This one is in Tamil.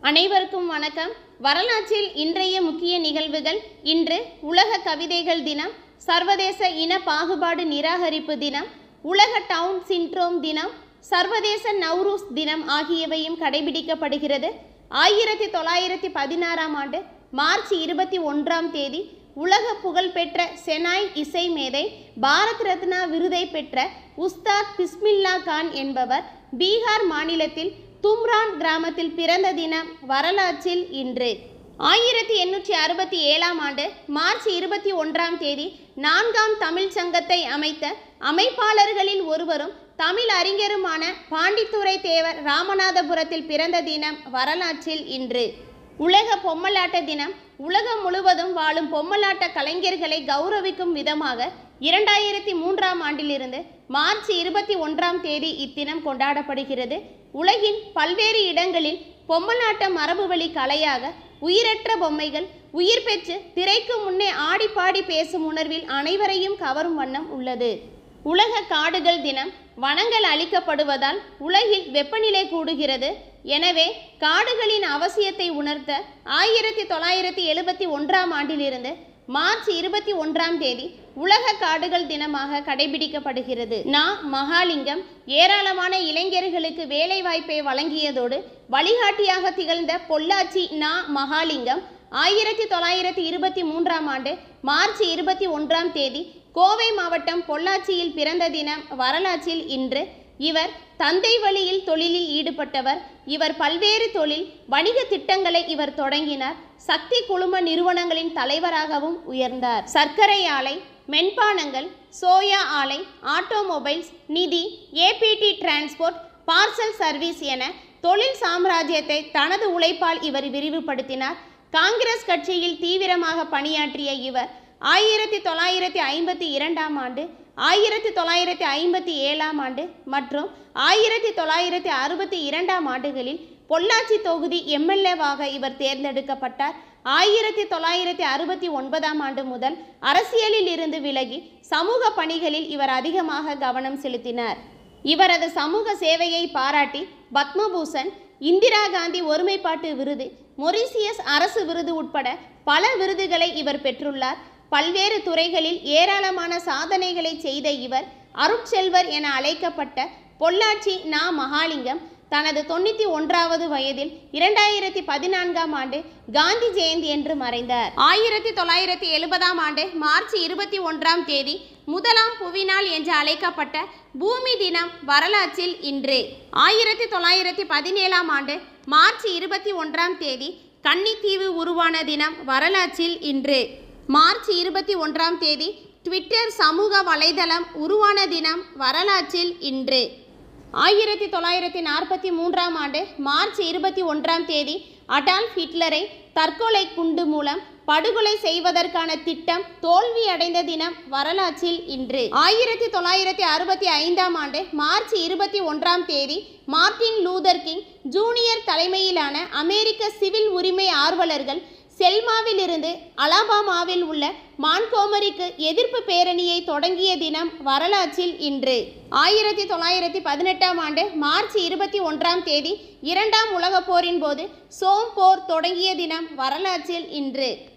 அனைவருக்கும் வணக்கம் வரலாற்றில் இன்றைய முக்கிய நிகழ்வுகள் இன்று உலக கவிதைகள் தினம் சர்வதேச இன பாகுபாடு நிராகரிப்பு தினம் உலக டவுன் சிண்ட்ரோம் தினம் சர்வதேச நவ்ரூஸ் தினம் ஆகியவையும் கடைபிடிக்கப்படுகிறது ஆயிரத்தி தொள்ளாயிரத்தி பதினாறாம் ஆண்டு மார்ச் இருபத்தி ஒன்றாம் தேதி உலக புகழ்பெற்ற செனாய் இசை மேதை பாரத் ரத்னா விருதை பெற்ற உஸ்தாத் பிஸ்மில்லா கான் என்பவர் பீகார் மாநிலத்தில் தும்ரான் கிராமத்தில் பிறந்த தினம் வரலாற்றில் இன்று ஆயிரத்தி எண்ணூற்றி அறுபத்தி ஏழாம் ஆண்டு மார்ச் இருபத்தி ஒன்றாம் தேதி நான்காம் தமிழ் சங்கத்தை அமைத்த அமைப்பாளர்களில் ஒருவரும் தமிழ் அறிஞருமான பாண்டித்துரை தேவர் ராமநாதபுரத்தில் பிறந்த தினம் வரலாற்றில் இன்று உலக பொம்மலாட்ட தினம் உலகம் முழுவதும் வாழும் பொம்மலாட்ட கலைஞர்களை கௌரவிக்கும் விதமாக இரண்டாயிரத்தி மூன்றாம் ஆண்டிலிருந்து மார்ச் இருபத்தி ஒன்றாம் தேதி இத்தினம் கொண்டாடப்படுகிறது உலகின் பல்வேறு இடங்களில் பொம்மலாட்ட மரபுவழி கலையாக உயிரற்ற பொம்மைகள் உயிர் பெற்று திரைக்கு முன்னே ஆடி பாடி பேசும் உணர்வில் அனைவரையும் கவரும் வண்ணம் உள்ளது உலக காடுகள் தினம் வனங்கள் அழிக்கப்படுவதால் உலகில் வெப்பநிலை கூடுகிறது எனவே காடுகளின் அவசியத்தை உணர்த்த ஆயிரத்தி தொள்ளாயிரத்தி எழுபத்தி ஒன்றாம் ஆண்டிலிருந்து மார்ச் இருபத்தி ஒன்றாம் தேதி உலக காடுகள் தினமாக கடைபிடிக்கப்படுகிறது நா மகாலிங்கம் ஏராளமான இளைஞர்களுக்கு வேலைவாய்ப்பை வழங்கியதோடு வழிகாட்டியாக திகழ்ந்த பொள்ளாச்சி நா மகாலிங்கம் ஆயிரத்தி தொள்ளாயிரத்தி இருபத்தி மூன்றாம் ஆண்டு மார்ச் இருபத்தி ஒன்றாம் தேதி கோவை மாவட்டம் பொள்ளாச்சியில் பிறந்த தினம் வரலாற்றில் இன்று இவர் தந்தை வழியில் தொழிலில் ஈடுபட்டவர் இவர் பல்வேறு தொழில் வணிக திட்டங்களை இவர் தொடங்கினார் சக்தி குழும நிறுவனங்களின் தலைவராகவும் உயர்ந்தார் சர்க்கரை ஆலை மென்பானங்கள் சோயா ஆலை ஆட்டோமொபைல்ஸ் நிதி ஏபிடி டிரான்ஸ்போர்ட் பார்சல் சர்வீஸ் என தொழில் சாம்ராஜ்யத்தை தனது உழைப்பால் இவர் விரிவுபடுத்தினார் காங்கிரஸ் கட்சியில் தீவிரமாக பணியாற்றிய இவர் ஆயிரத்தி தொள்ளாயிரத்தி ஐம்பத்தி இரண்டாம் ஆண்டு ஆயிரத்தி தொள்ளாயிரத்தி ஐம்பத்தி ஏழாம் ஆண்டு மற்றும் ஆயிரத்தி தொள்ளாயிரத்தி அறுபத்தி இரண்டாம் ஆண்டுகளில் பொள்ளாச்சி தொகுதி எம்எல்ஏவாக இவர் தேர்ந்தெடுக்கப்பட்டார் ஆயிரத்தி தொள்ளாயிரத்தி அறுபத்தி ஒன்பதாம் ஆண்டு முதல் அரசியலில் இருந்து விலகி சமூக பணிகளில் இவர் அதிகமாக கவனம் செலுத்தினார் இவரது சமூக சேவையை பாராட்டி பத்மபூஷன் இந்திரா காந்தி ஒருமைப்பாட்டு விருது மொரிசியஸ் அரசு விருது உட்பட பல விருதுகளை இவர் பெற்றுள்ளார் பல்வேறு துறைகளில் ஏராளமான சாதனைகளை செய்த இவர் அருட்செல்வர் என அழைக்கப்பட்ட பொள்ளாச்சி நா மகாலிங்கம் தனது தொண்ணூற்றி ஒன்றாவது வயதில் இரண்டாயிரத்தி பதினான்காம் ஆண்டு காந்தி ஜெயந்தி என்று மறைந்தார் ஆயிரத்தி தொள்ளாயிரத்தி எழுபதாம் ஆண்டு மார்ச் இருபத்தி ஒன்றாம் தேதி முதலாம் புவிநாள் என்று அழைக்கப்பட்ட பூமி தினம் வரலாற்றில் இன்று ஆயிரத்தி தொள்ளாயிரத்தி பதினேழாம் ஆண்டு மார்ச் இருபத்தி ஒன்றாம் தேதி கன்னித்தீவு உருவான தினம் வரலாற்றில் இன்று மார்ச் இருபத்தி ஒன்றாம் தேதி ட்விட்டர் சமூக வலைதளம் உருவான தினம் வரலாற்றில் இன்று ஆயிரத்தி தொள்ளாயிரத்தி நாற்பத்தி மூன்றாம் ஆண்டு மார்ச் இருபத்தி ஒன்றாம் தேதி அடால்ஃப் ஹிட்லரை தற்கொலை குண்டு மூலம் படுகொலை செய்வதற்கான திட்டம் தோல்வி அடைந்த தினம் வரலாற்றில் இன்று ஆயிரத்தி தொள்ளாயிரத்தி அறுபத்தி ஐந்தாம் ஆண்டு மார்ச் இருபத்தி ஒன்றாம் தேதி மார்ட்டின் லூதர் கிங் ஜூனியர் தலைமையிலான அமெரிக்க சிவில் உரிமை ஆர்வலர்கள் செல்மாவில் இருந்து அலாபாமாவில் உள்ள மான்கோமரிக்கு எதிர்ப்பு பேரணியை தொடங்கிய தினம் வரலாற்றில் இன்று ஆயிரத்தி தொள்ளாயிரத்தி பதினெட்டாம் ஆண்டு மார்ச் இருபத்தி ஒன்றாம் தேதி இரண்டாம் உலகப் போரின் போது சோம் போர் தொடங்கிய தினம் வரலாற்றில் இன்று